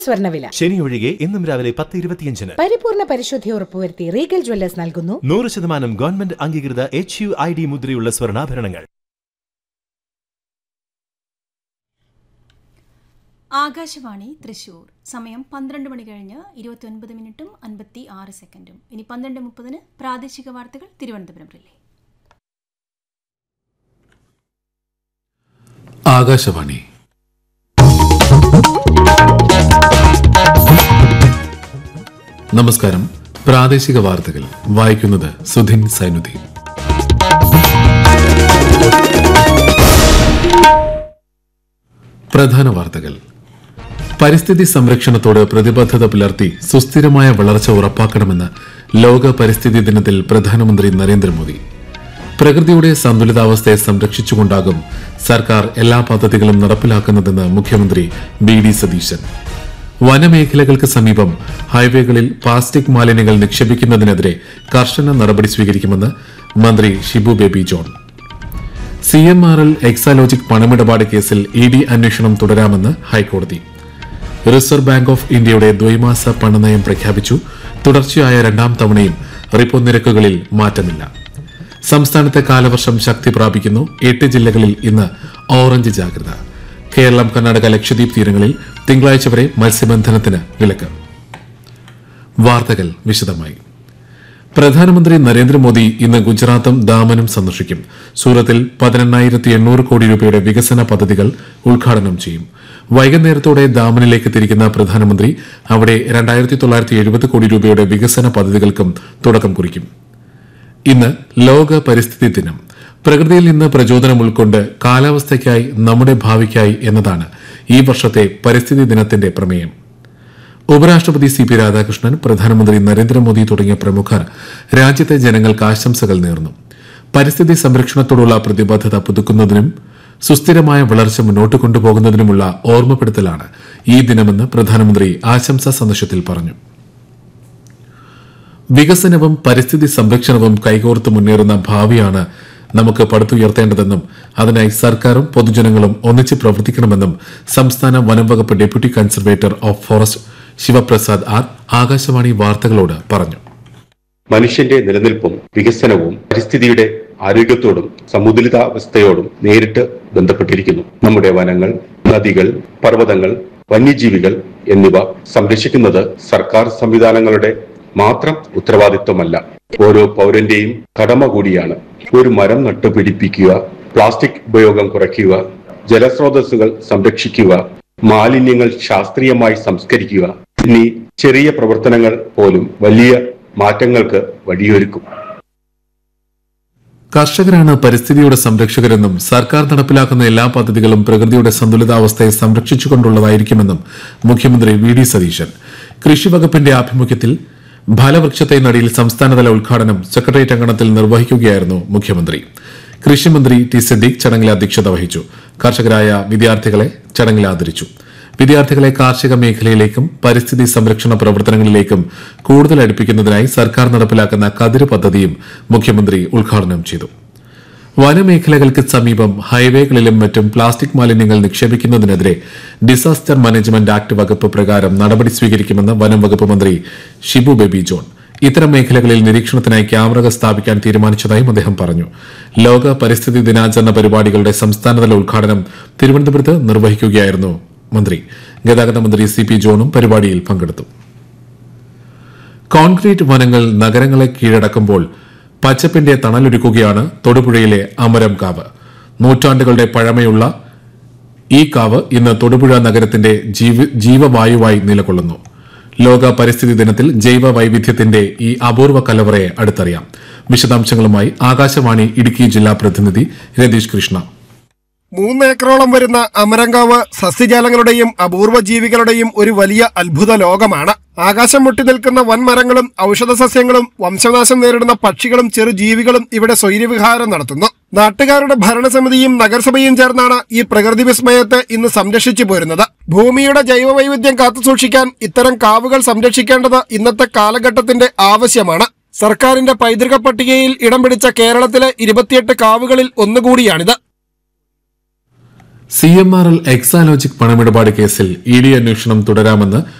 സ്വർണ്ണവില ശനി ഒഴികെ ഇന്നും രാവിലെ പത്ത് ഇരുപത്തിയഞ്ചിന് പരിപൂർണ പരിശുദ്ധി ഉറപ്പുവരുത്തി റീഗൽ ജ്വല്ലേഴ്സ് നൽകുന്നു നൂറ് ശതമാനം ഗവൺമെന്റ് അംഗീകൃത എച്ച് യു ഐ ഡി മുദ്രയുള്ള സ്വർണ്ണാഭരണങ്ങൾ ആകാശവാണി തൃശൂർ സമയം പന്ത്രണ്ട് മണി കഴിഞ്ഞ് ഇരുപത്തിയൊൻപത് മിനിറ്റും അൻപത്തി ആറ് സെക്കൻഡും ഇനി പന്ത്രണ്ട് മുപ്പതിന് പ്രാദേശിക വാർത്തകൾ തിരുവനന്തപുരം റിലേ ആകാശവാണി നമസ്കാരം പ്രാദേശിക വാർത്തകൾ വായിക്കുന്നത് സുധിൻ സൈനുദ്ദീൻ പ്രധാന വാർത്തകൾ പരിസ്ഥിതി സംരക്ഷണത്തോട് പ്രതിബദ്ധത പുലർത്തി സുസ്ഥിരമായ വളർച്ച ഉറപ്പാക്കണമെന്ന് ലോക പരിസ്ഥിതി ദിനത്തിൽ പ്രധാനമന്ത്രി നരേന്ദ്രമോദി പ്രകൃതിയുടെ സന്തുലിതാവസ്ഥയെ സംരക്ഷിച്ചുകൊണ്ടാകും സർക്കാർ എല്ലാ പദ്ധതികളും നടപ്പിലാക്കുന്നതെന്ന് മുഖ്യമന്ത്രി ബി ഡി സതീശൻ വനമേഖലകൾക്ക് സമീപം ഹൈവേകളിൽ പ്ലാസ്റ്റിക് മാലിന്യങ്ങൾ നിക്ഷേപിക്കുന്നതിനെതിരെ കർശന നടപടി സ്വീകരിക്കുമെന്ന് മന്ത്രി Shibu Baby John C M R L Exalogic പണമിടപാട് കേസിൽ ഇ ഡി അന്വേഷണം തുടരാമെന്ന് ഹൈക്കോടതി റിസർവ് ബാങ്ക് ഓഫ് ഇന്ത്യയുടെ ദ്വൈമാസ പണനയം പ്രഖ്യാപിച്ചു തുടർച്ചയായ രണ്ടാം തവണയും റിപ്പോ നിരക്കുകളിൽ മാറ്റമില്ല സംസ്ഥാനത്തെ കാലവർഷം ശക്തി പ്രാപിക്കുന്നു എട്ട് ജില്ലകളിൽ ഇന്ന് ഓറഞ്ച് ജാഗ്രത കേരളം കർണാടക ലക്ഷദ്വീപ് തീരങ്ങളിൽ തിങ്കളാഴ്ച വരെ മത്സ്യബന്ധനത്തിന് വിലക്ക് വാർത്തകൾ വിശദമായി പ്രധാനമന്ത്രി നരേന്ദ്രമോദി ഇന്ന് ഗുജറാത്തും ദാമനും സന്ദർശിക്കും സൂറത്തിൽ പതിനെണ്ണായിരത്തി എണ്ണൂറ് കോടി രൂപയുടെ വികസന പദ്ധതികൾ ഉദ്ഘാടനം ചെയ്യും വൈകുന്നേരത്തോടെ ദാമനിലേക്ക് തിരിക്കുന്ന പ്രധാനമന്ത്രി അവിടെ രണ്ടായിരത്തി തൊള്ളായിരത്തി എഴുപത് കോടി രൂപയുടെ വികസന പദ്ധതികൾക്കും തുടക്കം കുറിക്കും ഇന്ന് ലോക പരിസ്ഥിതി ദിനം പ്രകൃതിയിൽ നിന്ന് പ്രചോദനം ഉൾക്കൊണ്ട് കാലാവസ്ഥയ്ക്കായി നമ്മുടെ ഭാവിക്കായി എന്നതാണ് ഈ വർഷത്തെ പരിസ്ഥിതി ദിനത്തിന്റെ പ്രമേയം ഉപരാഷ്ട്രപതി സി പി രാധാകൃഷ്ണൻ പ്രധാനമന്ത്രി നരേന്ദ്രമോദി തുടങ്ങിയ പ്രമുഖർ രാജ്യത്തെ ജനങ്ങൾക്ക് ആശംസകൾ നേർന്നു പരിസ്ഥിതി സംരക്ഷണത്തോടുള്ള പ്രതിബദ്ധത പുതുക്കുന്നതിനും സുസ്ഥിരമായ വളർച്ച മുന്നോട്ട് കൊണ്ടുപോകുന്നതിനുമുള്ള ഓർമ്മപ്പെടുത്തലാണ് ഈ ദിനമെന്ന് പ്രധാനമന്ത്രി ആശംസാ സന്ദേശത്തിൽ പറഞ്ഞു വികസനവും പരിസ്ഥിതി സംരക്ഷണവും കൈകോർത്ത് മുന്നേറുന്ന ഭാവിയാണ് നമുക്ക് പടുത്തുയർത്തേണ്ടതെന്നും അതിനായി സർക്കാരും പൊതുജനങ്ങളും ഒന്നിച്ച് പ്രവർത്തിക്കണമെന്നും സംസ്ഥാന വനം വകുപ്പ് deputy conservator of forest Shivaprasad R Akashvani വാർത്തകളോട് പറഞ്ഞു മനുഷ്യന്റെ നിലനിൽപ്പും വികസനവും പരിസ്ഥിതിയുടെ ആരോഗ്യത്തോടും സമുദ്രിതാവസ്ഥയോടും നേരിട്ട് ബന്ധപ്പെട്ടിരിക്കുന്നു നമ്മുടെ വനങ്ങൾ നദികൾ പർവ്വതങ്ങൾ വന്യജീവികൾ എന്നിവ സംരക്ഷിക്കുന്നത് സർക്കാർ സംവിധാനങ്ങളുടെ മാത്രം ഉത്തരവാദിത്വമല്ല ഓരോ പൗരന്റെയും കടമ കൂടിയാണ് ഒരു മരം നട്ടുപിടിപ്പിക്കുക പ്ലാസ്റ്റിക് ഉപയോഗം കുറയ്ക്കുക ജലസ്രോതസ്സുകൾ സംരക്ഷിക്കുക മാലിന്യങ്ങൾ ശാസ്ത്രീയമായി സംസ്കരിക്കുക എന്നീ ചെറിയ പ്രവർത്തനങ്ങൾ പോലും വലിയ മാറ്റങ്ങൾക്ക് വഴിയൊരുക്കും കർഷകരാണ് പരിസ്ഥിതിയുടെ സംരക്ഷകരെന്നും സർക്കാർ നടപ്പിലാക്കുന്ന എല്ലാ പദ്ധതികളും പ്രകൃതിയുടെ സന്തുലിതാവസ്ഥയെ സംരക്ഷിച്ചുകൊണ്ടുള്ളതായിരിക്കുമെന്നും മുഖ്യമന്ത്രി വി ഡി സതീശൻ കൃഷി വകുപ്പിന്റെ ആഭിമുഖ്യത്തിൽ ഫലവൃക്ഷത്തെ നടിയിൽ സംസ്ഥാനതല ഉദ്ഘാടനം സെക്രട്ടേറിയറ്റ് അങ്കണത്തിൽ നിർവഹിക്കുകയായിരുന്നു മുഖ്യമന്ത്രി കൃഷിമന്ത്രി ടി സിദ്ദീഖ് ചടങ്ങിൽ അധ്യക്ഷത വഹിച്ചു കർഷകരായ വിദ്യാർത്ഥികളെ ചടങ്ങിൽ ആദരിച്ചു വിദ്യാർത്ഥികളെ കാർഷിക മേഖലയിലേക്കും പരിസ്ഥിതി സംരക്ഷണ പ്രവർത്തനങ്ങളിലേക്കും കൂടുതൽ അടുപ്പിക്കുന്നതിനായി സർക്കാർ നടപ്പിലാക്കുന്ന കതിര് പദ്ധതിയും മുഖ്യമന്ത്രി ഉദ്ഘാടനം ചെയ്തു വനമേഖലകൾക്ക് സമീപം ഹൈവേകളിലും മറ്റും പ്ലാസ്റ്റിക് മാലിന്യങ്ങൾ നിക്ഷേപിക്കുന്നതിനെതിരെ ഡിസാസ്റ്റർ മാനേജ്മെന്റ് ആക്ട് വകുപ്പ് പ്രകാരം നടപടി സ്വീകരിക്കുമെന്ന് വനം വകുപ്പ് മന്ത്രി ഷിബു ബേബി ജോൺ ഇത്തരം മേഖലകളിൽ നിരീക്ഷണത്തിനായി ക്യാമറകൾ സ്ഥാപിക്കാൻ തീരുമാനിച്ചതായും അദ്ദേഹം പറഞ്ഞു ലോക പരിസ്ഥിതി ദിനാചരണ പരിപാടികളുടെ സംസ്ഥാനതല ഉദ്ഘാടനം തിരുവനന്തപുരത്ത് നിർവഹിക്കുകയായിരുന്നു മന്ത്രി ഗതാഗത മന്ത്രി സി പി ജോണും പരിപാടിയിൽ പങ്കെടുത്തു കോൺക്രീറ്റ് വനങ്ങൾ നഗരങ്ങളെ കീഴടക്കുമ്പോൾ പച്ചപ്പിന്റെ തണലൊരുക്കുകയാണ് തൊടുപുഴയിലെ അമരം കാവ് നൂറ്റാണ്ടുകളുടെ പഴമയുള്ള ഈ കാവ് ഇന്ന് തൊടുപുഴ നഗരത്തിന്റെ ജീവ ജീവവായുവായി നിലകൊള്ളുന്നു ലോക പരിസ്ഥിതി ദിനത്തിൽ ജൈവ വൈവിധ്യത്തിന്റെ ഈ അപൂർവ കലവറയെ അടുത്തറിയാം വിശദാംശങ്ങളുമായി ആകാശവാണി ഇടുക്കി ജില്ലാ പ്രതിനിധി രതീഷ് കൃഷ്ണ മൂന്നേക്കറോളം വരുന്ന അമരങ്കാവ് സസ്യജാലങ്ങളുടെയും അപൂർവ ജീവികളുടെയും ഒരു വലിയ അത്ഭുത ലോകമാണ് ആകാശം മുട്ടി നിൽക്കുന്ന വൻമരങ്ങളും ഔഷധ സസ്യങ്ങളും വംശനാശം നേരിടുന്ന പക്ഷികളും ചെറു ജീവികളും ഇവിടെ സ്വൈര്യവിഹാരം നടത്തുന്നു നാട്ടുകാരുടെ ഭരണസമിതിയും നഗരസഭയും ചേർന്നാണ് ഈ പ്രകൃതി വിസ്മയത്തെ ഇന്ന് സംരക്ഷിച്ചു പോരുന്നത് ഭൂമിയുടെ ജൈവവൈവിധ്യം കാത്തുസൂക്ഷിക്കാൻ ഇത്തരം കാവുകൾ സംരക്ഷിക്കേണ്ടത് ഇന്നത്തെ കാലഘട്ടത്തിന്റെ ആവശ്യമാണ് സർക്കാരിന്റെ പൈതൃക പട്ടികയിൽ ഇടം പിടിച്ച കേരളത്തിലെ ഇരുപത്തിയെട്ട് കാവുകളിൽ ഒന്നുകൂടിയാണിത് C M R L Exalogic പണമിടപാട് കേസിൽ ഇ ഡി അന്വേഷണം തുടരാമെന്ന്